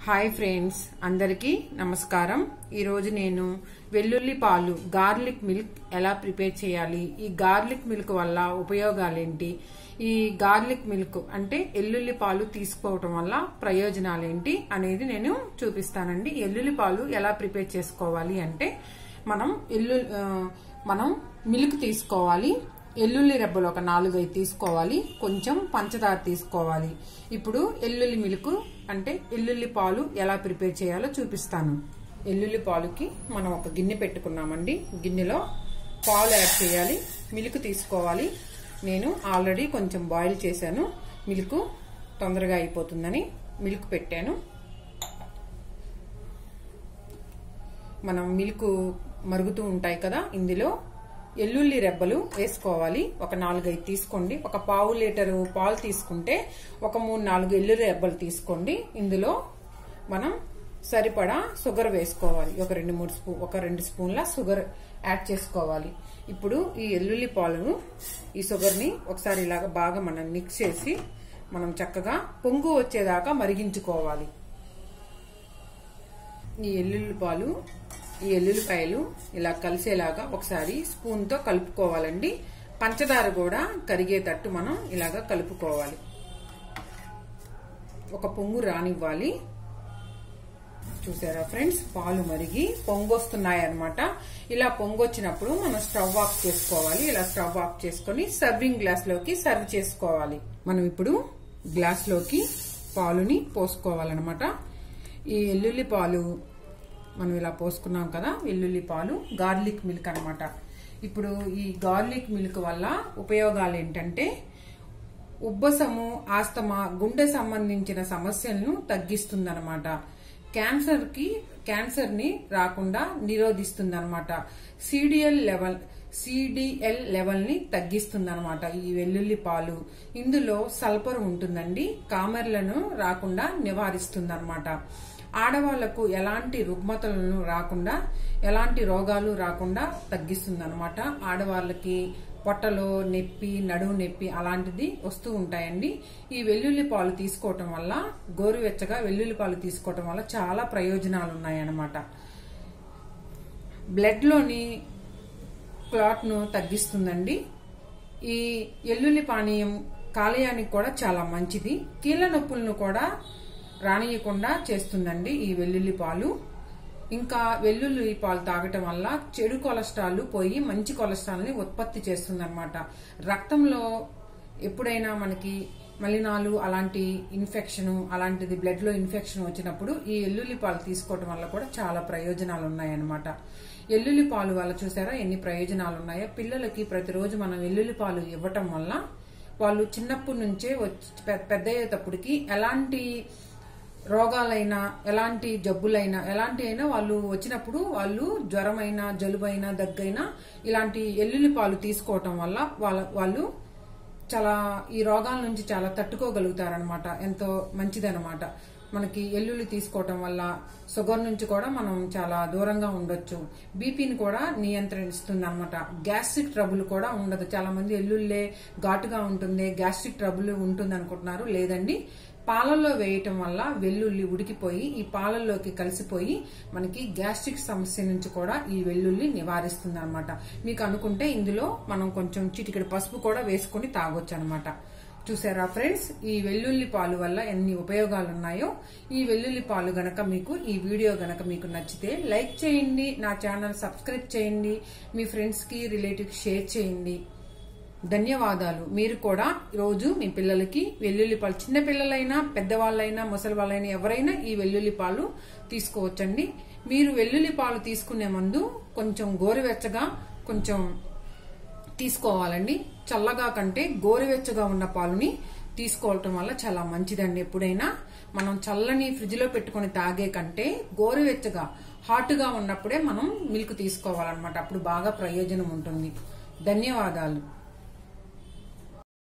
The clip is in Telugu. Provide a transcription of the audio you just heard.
హాయ్ ఫ్రెండ్స్ అందరికీ నమస్కారం ఈరోజు నేను వెల్లుల్లి పాలు గార్లిక్ మిల్క్ ఎలా ప్రిపేర్ చేయాలి ఈ గార్లిక్ మిల్క్ వల్ల ఉపయోగాలేంటి ఈ గార్లిక్ మిల్క్ అంటే ఎల్లుల్లి పాలు తీసుకోవటం వల్ల ప్రయోజనాలేంటి అనేది నేను చూపిస్తానండి ఎల్లుల్లి పాలు ఎలా ప్రిపేర్ చేసుకోవాలి అంటే మనం ఎల్లు ఆ, మనం మిల్క్ తీసుకోవాలి ఎల్లుల్లి రెబ్బలు ఒక నాలుగైదు తీసుకోవాలి కొంచెం పంచదార తీసుకోవాలి ఇప్పుడు ఎల్లుల్లి మిల్క్ అంటే ఎల్లుల్లి పాలు ఎలా ప్రిపేర్ చేయాలో చూపిస్తాను ఎల్లుల్లి పాలుకి మనం ఒక గిన్నె పెట్టుకున్నామండి గిన్నెలో పాలు యాడ్ చేయాలి మిల్క్ తీసుకోవాలి నేను ఆల్రెడీ కొంచెం బాయిల్ చేశాను మిల్క్ తొందరగా అయిపోతుందని మిల్క్ పెట్టాను మనం మిల్క్ మరుగుతూ ఉంటాయి కదా ఇందులో ఎల్లుల్లి రెబ్బలు వేసుకోవాలి ఒక నాలుగైదు తీసుకోండి ఒక పావు లీటరు పాలు తీసుకుంటే ఒక మూడు నాలుగు ఎల్లుల్లి రెబ్బలు తీసుకోండి ఇందులో మనం సరిపడా షుగర్ వేసుకోవాలి ఒక రెండు మూడు స్పూ ఒక రెండు స్పూన్ల షుగర్ యాడ్ చేసుకోవాలి ఇప్పుడు ఈ ఎల్లుల్లి పాలను ఈ షుగర్ని ఒకసారి ఇలాగ బాగా మనం మిక్స్ చేసి మనం చక్కగా పొంగు వచ్చేదాకా మరిగించుకోవాలి ఈ ఎల్లుల్లి పాలు ఈ ఎల్లుల్లిపాయలు ఇలా కలిసేలాగా ఒకసారి స్పూన్ తో కలుపుకోవాలండి పంచదార కూడా కరిగేటట్టు మనం ఇలాగా కలుపుకోవాలి ఒక పొంగు రానివ్వాలి చూసారా ఫ్రెండ్స్ పాలు మరిగి పొంగొస్తున్నాయి అనమాట ఇలా పొంగొచ్చినప్పుడు మనం స్టవ్ ఆఫ్ చేసుకోవాలి ఇలా స్టవ్ ఆఫ్ చేసుకొని సర్వింగ్ గ్లాస్ లోకి సర్వ్ చేసుకోవాలి మనం ఇప్పుడు గ్లాస్ లోకి పాలుని పోసుకోవాలన్నమాట ఈ ఎల్లుల్లి పాలు మనం ఇలా పోసుకున్నాం కదా వెల్లుల్లి పాలు గార్లిక్ మిల్క్ అన్నమాట ఇప్పుడు ఈ గార్లిక్ మిల్క్ వల్ల ఉపయోగాలు ఏంటంటే ఉబ్బసము ఆస్తమా గుండె సంబంధించిన సమస్యలను తగ్గిస్తుందన్నమాట క్యాన్సర్ కి క్యాన్సర్ ని రాకుండా నిరోధిస్తుందన్నమాట సిడిఎల్ లెవెల్ సిడిఎల్ లెవెల్ ని తగ్గిస్తుందన్నమాట ఈ వెల్లుల్లి పాలు ఇందులో సల్ఫర్ ఉంటుందండి కామెర్లను రాకుండా నివారిస్తుందన్నమాట ఆడవాళ్లకు ఎలాంటి రుగ్మతలను రాకుండా ఎలాంటి రోగాలు రాకుండా తగ్గిస్తుంది అనమాట ఆడవాళ్ళకి పొట్టలో నొప్పి నడుము నొప్పి అలాంటిది వస్తూ ఉంటాయండి ఈ వెల్లుల్లి పాలు తీసుకోవటం వల్ల గోరువెచ్చగా వెల్లుల్లి పాలు తీసుకోవటం వల్ల చాలా ప్రయోజనాలు ఉన్నాయన్నమాట బ్లడ్లోని క్లాట్ను తగ్గిస్తుందండి ఈ ఎల్లుల్లి పానీయం కాలేయానికి కూడా చాలా మంచిది కీళ్ళ నొప్పులను కూడా రానియకుండా చేస్తుందండి ఈ వెల్లుల్లి పాలు ఇంకా వెల్లుల్లి పాలు తాగటం వల్ల చెడు కొలెస్ట్రాల్ పోయి మంచి కొలెస్ట్రాల్ ని ఉత్పత్తి చేస్తుందన్నమాట రక్తంలో ఎప్పుడైనా మనకి మలినాలు అలాంటి ఇన్ఫెక్షన్ అలాంటిది బ్లడ్ లో ఇన్ఫెక్షన్ వచ్చినప్పుడు ఈ ఎల్లుల్లి పాలు తీసుకోవటం వల్ల కూడా చాలా ప్రయోజనాలు ఉన్నాయన్నమాట ఎల్లుల్లి పాలు వల్ల చూసారా ఎన్ని ప్రయోజనాలు ఉన్నాయో పిల్లలకి ప్రతిరోజు మనం ఎల్లుల్లి పాలు ఇవ్వటం వల్ల వాళ్ళు చిన్నప్పటి నుంచే వచ్చి పెద్ద అయ్యేటప్పటికి ఎలాంటి రోగాలైనా ఎలాంటి జబ్బులైనా ఎలాంటి అయినా వాళ్ళు వచ్చినప్పుడు వాళ్ళు జ్వరమైనా జలుబైనా దగ్గైనా ఇలాంటి ఎల్లుల్లి పాలు తీసుకోవటం వల్ల వాళ్ళ వాళ్ళు చాలా ఈ రోగాల నుంచి చాలా తట్టుకోగలుగుతారనమాట ఎంతో మంచిదనమాట మనకి ఎల్లుల్లి తీసుకోవటం వల్ల షుగర్ నుంచి కూడా మనం చాలా దూరంగా ఉండొచ్చు బీపీని కూడా నియంత్రిస్తుంది అనమాట గ్యాస్ట్రిక్ ట్రబుల్ కూడా ఉండదు చాలా మంది ఎల్లుల్లే ఘాటుగా ఉంటుంది గ్యాస్ట్రిక్ ట్రబుల్ ఉంటుంది అనుకుంటున్నారు లేదండి పాలల్లో వేయటం వల్ల వెల్లుల్లి ఉడికిపోయి ఈ పాలల్లోకి కలిసిపోయి మనకి గ్యాస్ట్రిక్ సమస్య నుంచి కూడా ఈ వెల్లుల్లి నివారిస్తుంది అనమాట మీకు అనుకుంటే ఇందులో మనం కొంచెం చిటికెడు పసుపు కూడా వేసుకుని తాగొచ్చు అనమాట చూసారా ఫ్రెండ్స్ ఈ వెల్లుల్లి పాలు వల్ల ఎన్ని ఉపయోగాలు ఉన్నాయో ఈ వెల్లుల్లి పాలు గనక మీకు ఈ వీడియో గనక మీకు నచ్చితే లైక్ చేయండి నా ఛానల్ సబ్స్క్రైబ్ చేయండి మీ ఫ్రెండ్స్ కి రిలేటివ్స్ షేర్ చేయండి ధన్యవాదాలు మీరు కూడా రోజు మీ పిల్లలకి వెల్లుల్లి పాలు చిన్న పిల్లలైనా పెద్దవాళ్ళైనా ముసలి వాళ్ళైనా ఎవరైనా ఈ వెల్లుల్లి పాలు తీసుకోవచ్చండి మీరు వెల్లుల్లి పాలు తీసుకునే ముందు కొంచెం గోరువెచ్చగా కొంచెం తీసుకోవాలండి చల్లగా కంటే గోరువెచ్చగా ఉన్న పాలుని తీసుకోవటం వల్ల చాలా మంచిదండి ఎప్పుడైనా మనం చల్లని ఫ్రిడ్జ్ లో పెట్టుకుని తాగే కంటే గోరువెచ్చగా హాట్గా ఉన్నప్పుడే మనం మిల్క్ తీసుకోవాలన్నమాట అప్పుడు బాగా ప్రయోజనం ఉంటుంది ధన్యవాదాలు